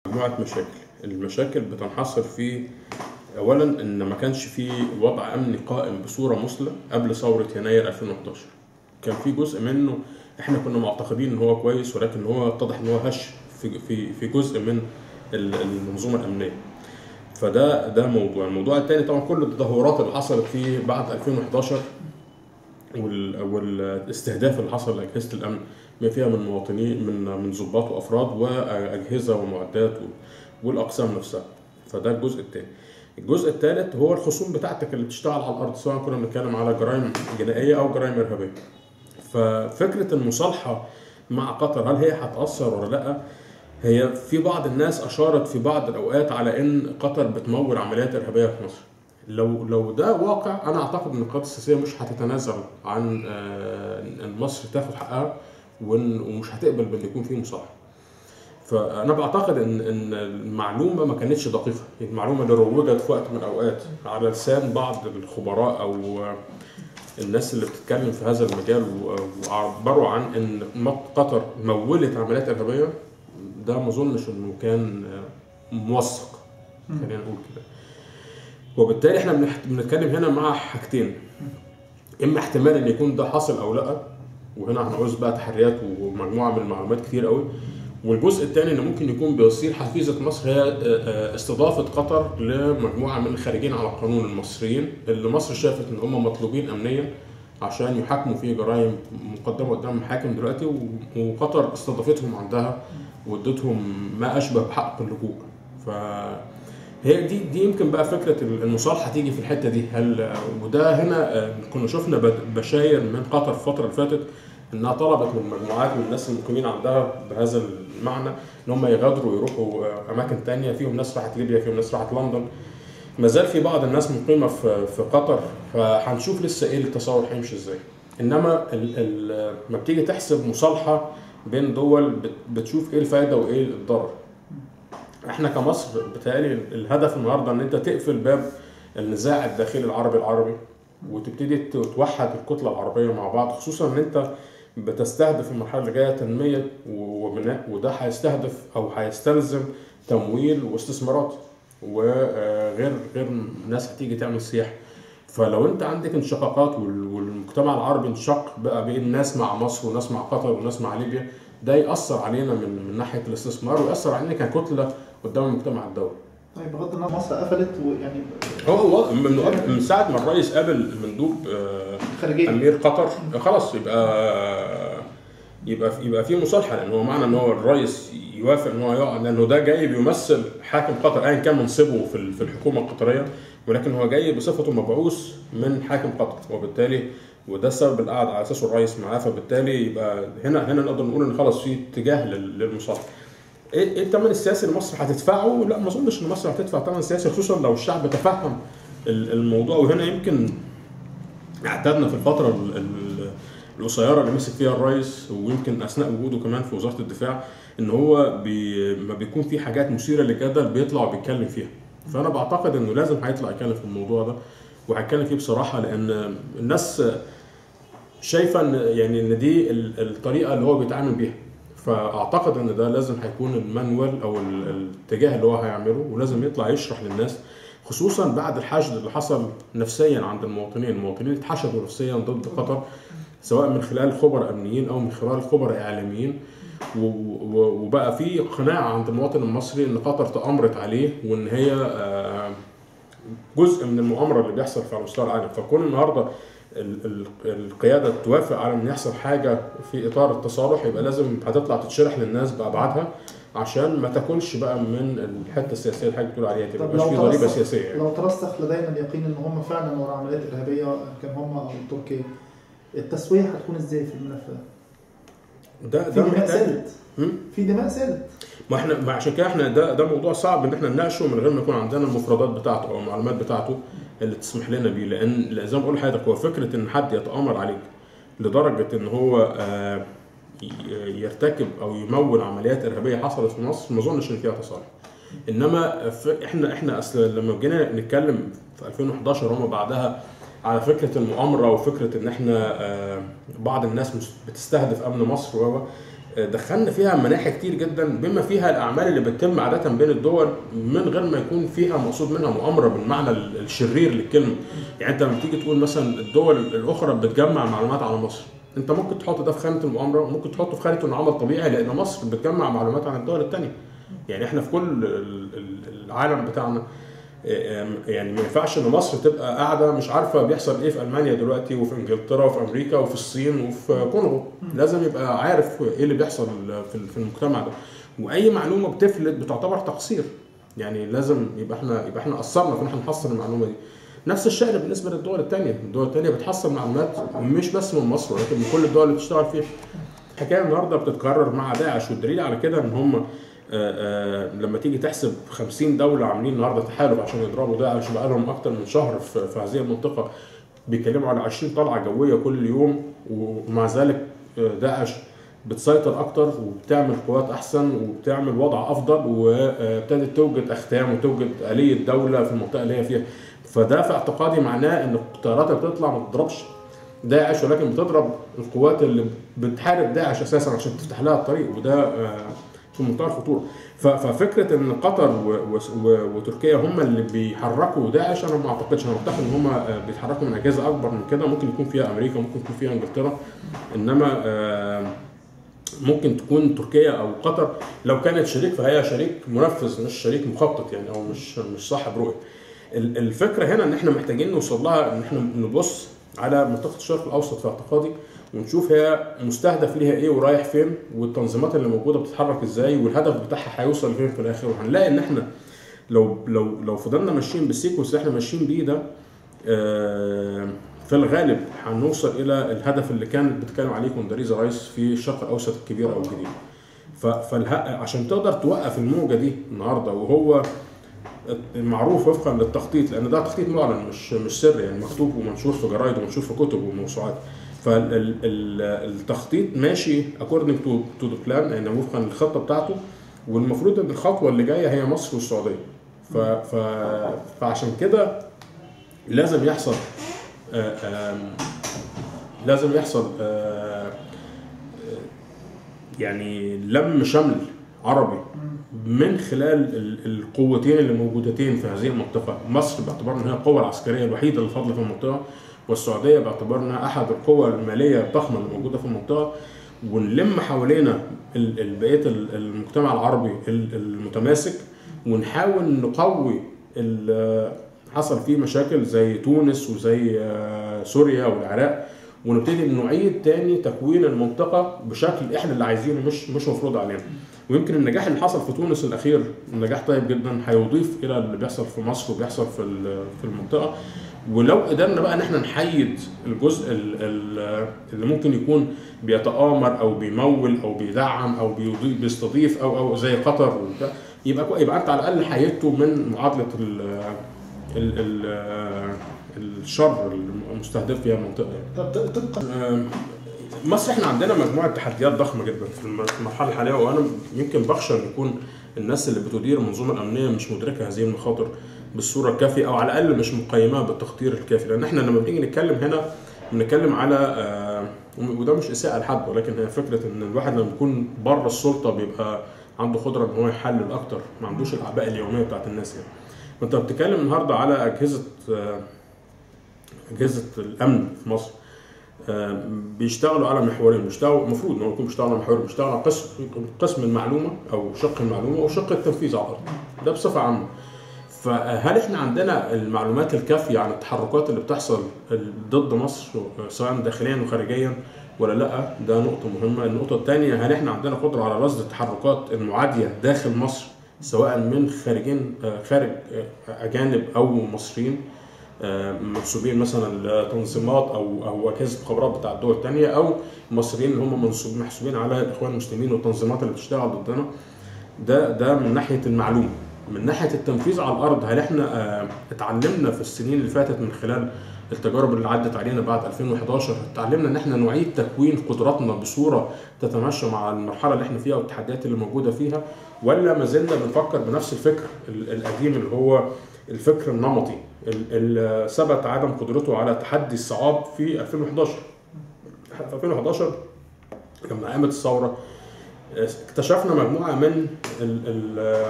مجموعه مشاكل المشاكل بتنحصر في اولا ان ما كانش في وضع امني قائم بصوره مثلى قبل ثوره يناير 2011 كان في جزء منه احنا كنا معتقدين ان هو كويس ولكن هو اتضح ان هو هش في في في جزء من ال- المنظومه الامنيه فده ده موضوع الموضوع الثاني طبعا كل التدهورات اللي حصلت في بعد 2011 وال- والاستهداف اللي حصل لاجهزه الامن بما فيها من مواطنين من من ضباط وافراد واجهزه ومعدات و- والاقسام نفسها فده الجزء الثاني الجزء الثالث هو الخصوم بتاعتك اللي بتشتغل على الارض سواء كنا بنتكلم على جرائم جنائيه او جرائم ارهابيه ففكره المصالحه مع قطر هل هي هتاثر ولا لا هي في بعض الناس اشارت في بعض الاوقات على ان قطر بتمول عمليات ارهابيه في مصر لو لو ده واقع انا اعتقد ان القياده السياسيه مش هتتنازل عن آه، ان مصر تاخد حقها وإن- ومش هتقبل بان يكون في مصالحه فانا بعتقد ان ان المعلومه ما كانتش دقيقه المعلومه اللي روجت في وقت من الاوقات على لسان بعض الخبراء او الناس اللي بتتكلم في هذا المجال و- وعبروا عن ان قطر مولت عمليات ارهابيه ده ما اظنش انه كان موثق خلينا نقول كده وبالتالي احنا بنحت- بنتكلم هنا مع حاجتين اما احتمال ان يكون ده حصل او لا وهنا هنعوز بقى تحريات ومجموعه من المعلومات كتير قوي والجزء الثاني ان ممكن يكون بيصير حفيظه مصر هي آه، آه، استضافه قطر لمجموعه من الخارجين على القانون المصريين اللي مصر شافت ان هم مطلوبين امنيا عشان يحاكموا في جرائم مقدمه قدام المحاكم دلوقتي و- وقطر استضافتهم عندها وادتهم ما اشبه بحق اللجوء ف هي دي دي يمكن بقى فكره المصالحه تيجي في الحته دي هل وده هنا آه، كنا شفنا بد- بشاير من قطر الفتره اللي فاتت انها طلبت من مجموعات من الناس المقيمين عندها بهذا المعنى ان هم يغادروا ويروحوا آه، اماكن تانية فيهم ناس راحت ليبيا فيهم ناس راحت لندن ما زال في بعض الناس مقيمه في في قطر فهنشوف لسه ايه التصور هيمشي ازاي انما ال ال ما بتيجي تحسب مصالحه بين دول بت- بتشوف ايه الفائده وايه الضرر احنا كمصر بتهيألي الهدف النهارده ان انت تقفل باب النزاع الداخلي العربي العربي وتبتدي ت- توحد الكتله العربيه مع بعض خصوصا ان انت بتستهدف المرحله اللي جايه تنميه و- وبناء وده هيستهدف او هيستلزم تمويل واستثمارات وغير غير ناس هتيجي تعمل سياحه فلو انت عندك انشقاقات وال- والمجتمع العربي انشق بقى بين ناس مع مصر وناس مع قطر وناس مع ليبيا ده ياثر علينا من من ناحيه الاستثمار وياثر علينا ككتله قدام المجتمع الدولي. طيب بغض النظر مصر قفلت ويعني هو هو من من ساعه ما الرئيس قابل مندوب آه، خارجيه امير قطر خلاص يبقى يبقى يبقى في مصالحه لان هو معنى ان هو الرئيس يوافق ان هو يقعد لانه ده جاي بيمثل حاكم قطر ايا كان منصبه في ال- في الحكومه القطريه ولكن هو جاي بصفته مبعوث من حاكم قطر وبالتالي وده السبب اللي قعد على اساسه الرئيس معاه فبالتالي يبقى هنا هنا نقدر نقول ان خلاص في اتجاه لل- للمصالحه. ايه ايه الثمن السياسي اللي مصر هتدفعه؟ لا ما اظنش ان مصر هتدفع ثمن سياسي خصوصا لو الشعب تفهم ال- الموضوع وهنا يمكن اعتدنا في الفترة ال- ال- القصيرة اللي مسك فيها الرئيس ويمكن أثناء وجوده كمان في وزارة الدفاع إن هو بي ما بيكون في حاجات مثيرة للجدل بيطلع وبيتكلم فيها. فأنا بعتقد إنه لازم هيطلع يتكلم في الموضوع ده وهيتكلم فيه بصراحة لأن الناس شايفة إن يعني إن دي ال- الطريقة اللي هو بيتعامل بيها. فأعتقد إن ده لازم هيكون المانوال أو ال- الاتجاه اللي هو هيعمله ولازم يطلع يشرح للناس خصوصا بعد الحشد اللي حصل نفسيا عند المواطنين، المواطنين اتحشدوا نفسيا ضد قطر سواء من خلال خبراء امنيين او من خلال خبراء اعلاميين و- و- وبقى في قناعه عند المواطن المصري ان قطر تامرت عليه وان هي آه، جزء من المؤامره اللي بيحصل في على مستوى العالم فكون النهارده ال- ال- القياده توافق على ان يحصل حاجه في اطار التصالح يبقى لازم هتطلع تتشرح للناس بابعادها عشان ما تاكلش بقى من الحته السياسيه اللي حضرتك بتقول عليها دي ما طب يبقاش لو في ضريبه ترسخ- سياسيه يعني. لو ترسخ لدينا اليقين ان هم فعلا ورا عمليات ارهابيه كان هم او تركيا التسويه هتكون ازاي في الملف ده؟ ده في ده دماء محتاج سالت مم. في دماء سالت ما احنا ما عشان كده احنا ده ده موضوع صعب ان احنا نناقشه من غير ما يكون عندنا المفردات بتاعته او المعلومات بتاعته اللي تسمح لنا بيه لان لأن زي ما بقول لحضرتك هو فكره ان حد يتامر عليك لدرجه ان هو آه، ي- يرتكب او يمول عمليات ارهابيه حصلت في مصر ما اظنش ان فيها تصالح انما ف- احنا احنا اصل لما جينا نتكلم في 2011 وما بعدها على فكره المؤامره وفكره ان احنا آه، بعض الناس مس- بتستهدف امن مصر و دخلنا فيها مناحي كتير جدا بما فيها الاعمال اللي بتتم عاده بين الدول من غير ما يكون فيها مقصود منها مؤامره بالمعنى الشرير للكلمه يعني انت لما تيجي تقول مثلا الدول الاخرى بتجمع معلومات على مصر انت ممكن تحط ده في خانه المؤامره وممكن تحطه في خانه انه عمل طبيعي لان مصر بتجمع معلومات عن الدول الثانيه يعني احنا في كل ال- ال- العالم بتاعنا يعني ما ينفعش ان مصر تبقى قاعده مش عارفه بيحصل ايه في المانيا دلوقتي وفي انجلترا وفي امريكا وفي الصين وفي كونغو لازم يبقى عارف ايه اللي بيحصل في في المجتمع ده واي معلومه بتفلت بتعتبر تقصير يعني لازم يبقى احنا يبقى احنا قصرنا في ان احنا نحصل المعلومه دي نفس الشأن بالنسبه للدول الثانيه الدول الثانيه بتحصل معلومات مش بس من مصر ولكن من كل الدول اللي بتشتغل فيها الحكايه النهارده بتتكرر مع داعش والدليل على كده ان هم آه، آه، لما تيجي تحسب 50 دوله عاملين النهارده تحالف عشان يضربوا داعش بقى لهم اكتر من شهر في في هذه المنطقه بيتكلموا على 20 طلعه جويه كل يوم ومع ذلك آه، داعش بتسيطر اكتر وبتعمل قوات احسن وبتعمل وضع افضل وابتدت توجد اختام وتوجد اليه دوله في المنطقه اللي هي فيها فده في اعتقادي معناه ان الطيارات اللي بتطلع ما بتضربش داعش ولكن بتضرب القوات اللي بتحارب داعش اساسا عشان تفتح لها الطريق وده آه، في منتهى الخطوره ف- ففكره ان قطر و- و- و- وتركيا هم اللي بيحركوا داعش انا ما اعتقدش انا معتقد ان هم آه، بيتحركوا من اجهزه اكبر من كده ممكن يكون فيها امريكا ممكن يكون فيها انجلترا انما آه، ممكن تكون تركيا او قطر لو كانت شريك فهي شريك منفذ مش شريك مخطط يعني او مش مش صاحب رؤيه ال- الفكره هنا ان احنا محتاجين نوصل لها ان احنا نبص على منطقه الشرق الاوسط في اعتقادي ونشوف هي مستهدف ليها ايه ورايح فين والتنظيمات اللي موجوده بتتحرك ازاي والهدف بتاعها هيوصل فين في الاخر وهنلاقي ان احنا لو لو لو فضلنا ماشيين بالسيكونس اللي احنا ماشيين بيه ده آه، في الغالب هنوصل الى الهدف اللي كانت بتتكلم عليه كوندريزا رايس في الشرق الاوسط الكبير او الجديد ف- فالها عشان تقدر توقف الموجه دي النهارده وهو معروف وفقا للتخطيط لان ده تخطيط معلن مش مش سر يعني مكتوب ومنشور في جرايد ومنشور في كتب وموسوعات فالتخطيط ماشي according to to the plan يعني وفقا للخطه بتاعته والمفروض ان الخطوه اللي جايه هي مصر والسعوديه ف ف فعشان كده لازم يحصل آه، آم، لازم يحصل آه، آه، يعني لم شمل عربي من خلال ال- القوتين اللي موجودتين في هذه المنطقة مصر باعتبار انها القوة العسكرية الوحيدة اللي فاضلة في المنطقة والسعودية باعتبار انها احد القوى المالية الضخمة اللي موجودة في المنطقة ونلم حوالينا ال- ال- بقية ال- المجتمع العربي ال- المتماسك ونحاول نقوي ال- حصل فيه مشاكل زي تونس وزي آه، سوريا والعراق ونبتدي نعيد تاني تكوين المنطقة بشكل احنا اللي عايزينه مش مش مفروض علينا ويمكن النجاح اللي حصل في تونس الاخير نجاح طيب جدا هيضيف الى اللي بيحصل في مصر وبيحصل في ال- في المنطقه ولو قدرنا بقى ان احنا نحيد الجزء ال- ال- اللي ممكن يكون بيتآمر او بيمول او بيدعم او بيضيف بيستضيف او او زي قطر وبتاع يبقى كو- يبقى انت على الاقل حيدته من معادله ال ال ال الشر المستهدف فيها المنطقه يعني. طب طبقا آم، مصر احنا عندنا مجموعه تحديات ضخمه جدا في الم- في المرحله الحاليه وانا يمكن بخشى ان يكون الناس اللي بتدير المنظومه الامنيه مش مدركه هذه المخاطر بالصوره الكافيه او على الاقل مش مقيماها بالتقدير الكافي لان احنا لما بنيجي نتكلم هنا بنتكلم على آه، وده مش اساءه لحد ولكن هي فكره ان الواحد لما بيكون بره السلطه بيبقى عنده قدره ان هو يحلل اكتر ما عندوش الاعباء اليوميه بتاعت الناس يعني انت بتتكلم النهارده على اجهزه آه، اجهزه الامن في مصر آه، بيشتغلوا على محورين بيشتغلوا المفروض ان هو يكون بيشتغلوا على محورين بيشتغلوا على قسم قسم المعلومه او شق المعلومه وشق التنفيذ على الارض ده بصفه عامه فهل احنا عندنا المعلومات الكافيه عن التحركات اللي بتحصل ضد مصر سواء داخليا وخارجيا ولا لا ده نقطه مهمه النقطه الثانيه هل احنا عندنا قدره على رصد التحركات المعاديه داخل مصر سواء من خارجين آه، خارج آه، اجانب او مصريين آه، منسوبين مثلا لتنظيمات او او اجهزه مخابرات بتاع الدول الثانيه او مصريين اللي هم منسوب محسوبين على الاخوان المسلمين والتنظيمات اللي بتشتغل ضدنا ده ده من ناحيه المعلومه من ناحيه التنفيذ على الارض هل احنا آه، اتعلمنا في السنين اللي فاتت من خلال التجارب اللي عدت علينا بعد 2011 اتعلمنا ان احنا نعيد تكوين قدراتنا بصوره تتماشى مع المرحله اللي احنا فيها والتحديات اللي موجوده فيها ولا ما زلنا بنفكر بنفس الفكر ال- القديم اللي هو الفكر النمطي ال- اللي ثبت عدم قدرته على تحدي الصعاب في 2011 في 2011 لما قامت الثوره اكتشفنا مجموعه من ال ال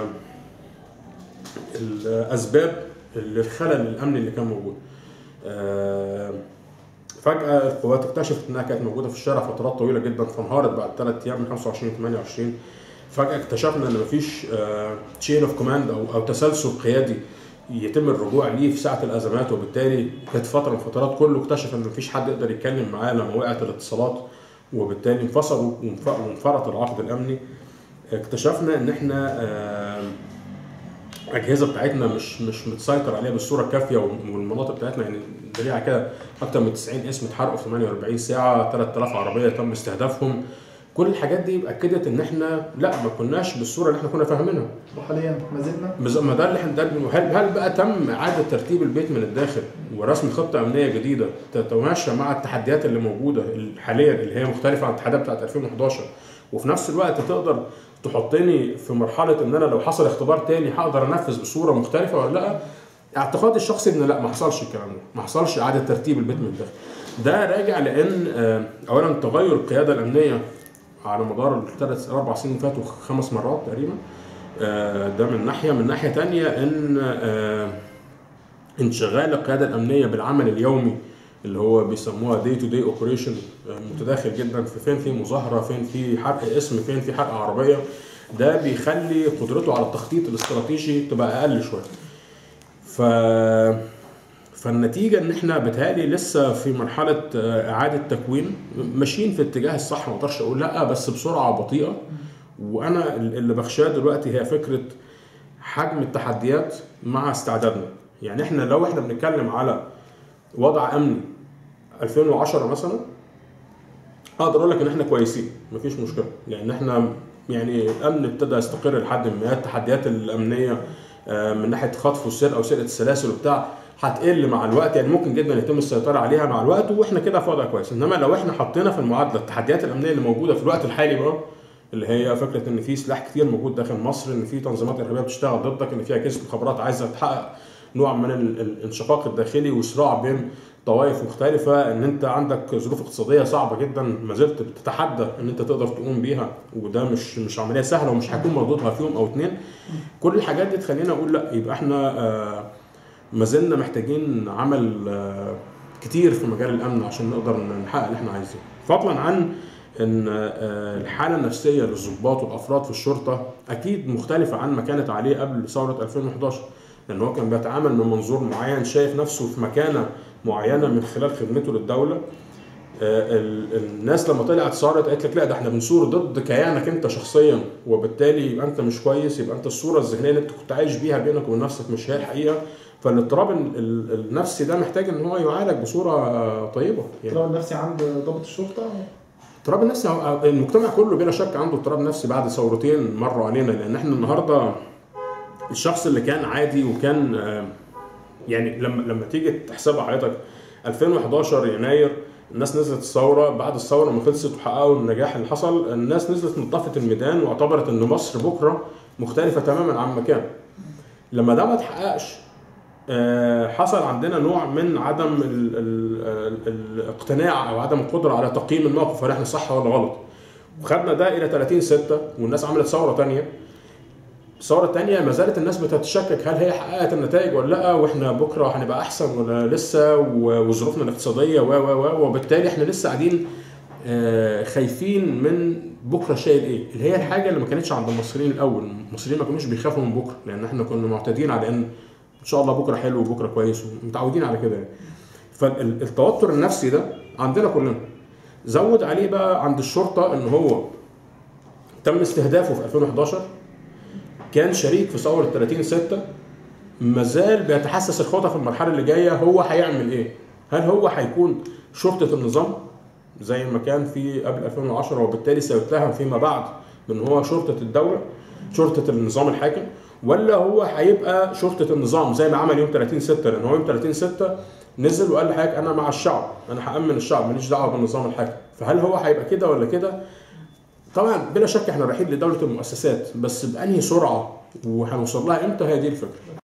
الاسباب للخلل الامني اللي كان موجود. آه، فجاه القوات اكتشفت انها كانت موجوده في الشارع فترات طويله جدا فانهارت بعد ثلاث ايام من 25 28 فجاه اكتشفنا ان مفيش تشين اوف كوماند او او تسلسل قيادي يتم الرجوع ليه في ساعه الازمات وبالتالي كانت فتره من الفترات كله اكتشف ان مفيش حد يقدر يتكلم معاه لما وقعت الاتصالات وبالتالي انفصلوا وانف- وانفرط العقد الامني اكتشفنا ان احنا آه، الاجهزه بتاعتنا مش مش متسيطر عليها بالصوره الكافيه والمناطق بتاعتنا يعني دليل على كده اكتر من 90 اسم اتحرقوا في 48 ساعه 3000 عربيه تم استهدافهم كل الحاجات دي اكدت ان احنا لا ما كناش بالصوره اللي احنا كنا فاهمينها وحاليا ما زلنا بز- ما ده اللي احنا ده اللي- هل هل بقى تم اعاده ترتيب البيت من الداخل ورسم خطه امنيه جديده تتماشى مع التحديات اللي موجوده حاليا اللي هي مختلفه عن التحديات بتاعت 2011 وفي نفس الوقت تقدر تحطني في مرحله ان انا لو حصل اختبار تاني هقدر انفذ بصوره مختلفه ولا لا اعتقادي الشخصي ان لا ما حصلش الكلام ده ما حصلش اعاده ترتيب البيت من الداخل ده راجع لان آه، اولا تغير القياده الامنيه على مدار الثلاث اربع سنين اللي فاتوا خمس مرات تقريبا آه، ده من ناحيه من ناحيه تانية ان آه، انشغال القياده الامنيه بالعمل اليومي اللي هو بيسموها دي تو دي اوبريشن متداخل جدا في فين في مظاهره فين في حرق اسم فين في حرق عربيه ده بيخلي قدرته على التخطيط الاستراتيجي تبقى اقل شويه ف فالنتيجه ان احنا بتهيألي لسه في مرحله آه، اعاده تكوين ماشيين في الاتجاه الصح ما اقدرش اقول لا بس بسرعه بطيئه وانا اللي بخشاه دلوقتي هي فكره حجم التحديات مع استعدادنا يعني احنا لو احنا بنتكلم على وضع امني 2010 مثلا اقدر اقول لك ان احنا كويسين مفيش مشكله لان احنا يعني الامن ابتدى يستقر لحد ما التحديات الامنيه آه، من ناحيه خطف والسرقه وسرقه السلاسل وبتاع هتقل مع الوقت يعني ممكن جدا يتم السيطره عليها مع الوقت واحنا كده في وضع كويس انما لو احنا حطينا في المعادله التحديات الامنيه اللي موجوده في الوقت الحالي بقى اللي هي فكره ان في سلاح كتير موجود داخل مصر ان في تنظيمات ارهابيه بتشتغل ضدك ان في اجهزه مخابرات عايزه تحقق نوع من ال- ال- الانشقاق الداخلي وصراع بين طوائف مختلفة ان انت عندك ظروف اقتصادية صعبة جدا ما زلت بتتحدى ان انت تقدر تقوم بيها وده مش مش عملية سهلة ومش هيكون مردودها في يوم او اتنين كل الحاجات دي تخلينا اقول لا يبقى احنا آه، ما زلنا محتاجين عمل آه، كتير في مجال الامن عشان نقدر نحقق اللي احنا عايزينه فضلا عن ان آه، الحاله النفسيه للضباط والافراد في الشرطه اكيد مختلفه عن ما كانت عليه قبل ثوره 2011 لان هو كان بيتعامل من منظور معين شايف نفسه في مكانه معينه من خلال خدمته للدوله آه، ال- الناس لما طلعت صارت قالت لك لا ده احنا بنثور ضد كيانك انت شخصيا وبالتالي يبقى انت مش كويس يبقى انت الصوره الذهنيه اللي انت كنت عايش بيها بينك وبين نفسك مش هي الحقيقه فالاضطراب ال- ال- النفسي ده محتاج ان هو يعالج بصوره طيبه يعني الاضطراب النفسي عند ضابط الشرطه اضطراب النفسي هو- المجتمع كله بلا شك عنده اضطراب نفسي بعد ثورتين مروا علينا لان احنا النهارده الشخص اللي كان عادي وكان آه، يعني لما لما تيجي تحسبها حضرتك 2011 يناير الناس نزلت الثوره بعد الثوره ما خلصت وحققوا النجاح اللي حصل الناس نزلت نظفت الميدان واعتبرت ان مصر بكره مختلفه تماما عن مكان لما ده ما اتحققش آه، حصل عندنا نوع من عدم ال ال ال الاقتناع او عدم القدره على تقييم الموقف هل احنا صح ولا غلط وخدنا ده الى 30 6 والناس عملت ثوره ثانيه الثوره الثانيه ما زالت الناس بتتشكك هل هي حققت النتائج ولا لا واحنا بكره هنبقى احسن ولا لسه و- وظروفنا الاقتصاديه و و و وبالتالي احنا لسه قاعدين آه، خايفين من بكره شايل ايه اللي هي الحاجه اللي ما كانتش عند المصريين الاول المصريين ما كانوش بيخافوا من بكره لان احنا كنا معتادين على ان ان شاء الله بكره حلو وبكره كويس ومتعودين على كده يعني فالتوتر النفسي ده عندنا كلنا زود عليه بقى عند الشرطه ان هو تم استهدافه في 2011 كان شريك في ثوره 30 6 مازال بيتحسس الخطه في المرحله اللي جايه هو هيعمل ايه؟ هل هو هيكون شرطه النظام زي ما كان في قبل 2010 وبالتالي سيتهم فيما بعد بان هو شرطه الدوله شرطه النظام الحاكم ولا هو هيبقى شرطه النظام زي ما عمل يوم 30 6 لان هو يوم 30 6 نزل وقال لحضرتك انا مع الشعب انا هامن الشعب ماليش دعوه بالنظام الحاكم فهل هو هيبقى كده ولا كده؟ طبعا بلا شك احنا رايحين لدوله المؤسسات بس بانهي سرعه وهنوصل لها امتى هي دي الفكره